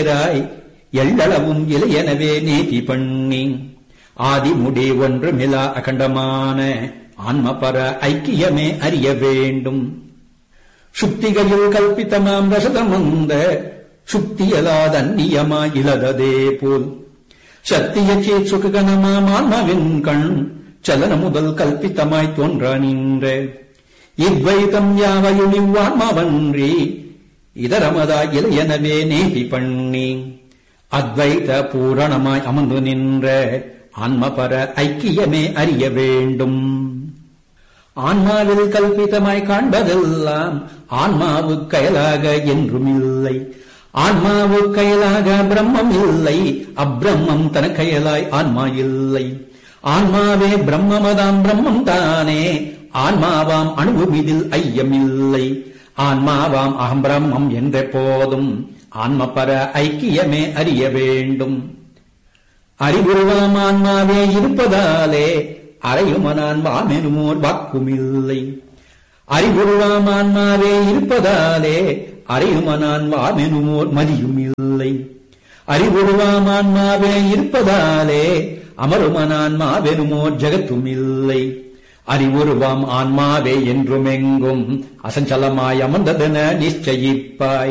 வேறாய் எள்ளளவும் இலையெனவே நீதி பண்ணி ஆதிமுடி ஒன்றுமிலா அகண்டமான ஆன்மபர ஐக்கியமே அறிய வேண்டும் சுக்திகையில் கல்பித்தமாம் ரசதமந்த சுக்தியலாதன்னியமாய் இலததே போல் சத்தியச்சே சுககணமாம் ஆன்மாவின் கண் சலன முதல் கல்பித்தமாய் தோன்ற நின்ற இவ்வைதம் யாவையுளிவான்மாவன்றி இதரமதாய் இலையெனவே நேதி பண்ணி அத்வைத பூரணமாய் அமர்ந்து நின்ற ஆன்மபர ஐக்கியமே அறிய வேண்டும் ஆன்மாவில் கல்பிதமாய் காண்பதெல்லாம் ஆன்மாவுக்கயலாக என்றும் இல்லை ஆன்மாவுக்கயலாக பிரம்மம் இல்லை அப்பிரம்மம் தனக்கயலாய் ஆன்மா இல்லை ஆன்மாவே பிரம்மமதாம் பிரம்மம் தானே ஆன்மாவாம் அணுவுமிதில் ஐயமில்லை ஆன்மாவாம் அகம் பிரம்மம் என்ற போதும் ஆன்மபர ஐக்கியமே அறிய வேண்டும் அறிவுருவாம் ஆன்மாவே இருப்பதாலே அறையுமனான் வாமெனுமோர் வாக்குமில்லை அறிவுருவாம் ஆன்மாவே இருப்பதாலே அறையுமனான் வாமெனுமோர் மதியும் இல்லை அறிவுருவாம் ஆன்மாவே இருப்பதாலே அமருமனான்மாவெனுமோர் ஜெகத்தும் இல்லை அறிவுருவாம் ஆன்மாவே என்றுமெங்கும் அசஞ்சலமாய் அமர்ந்ததென நிச்சயிப்பாய்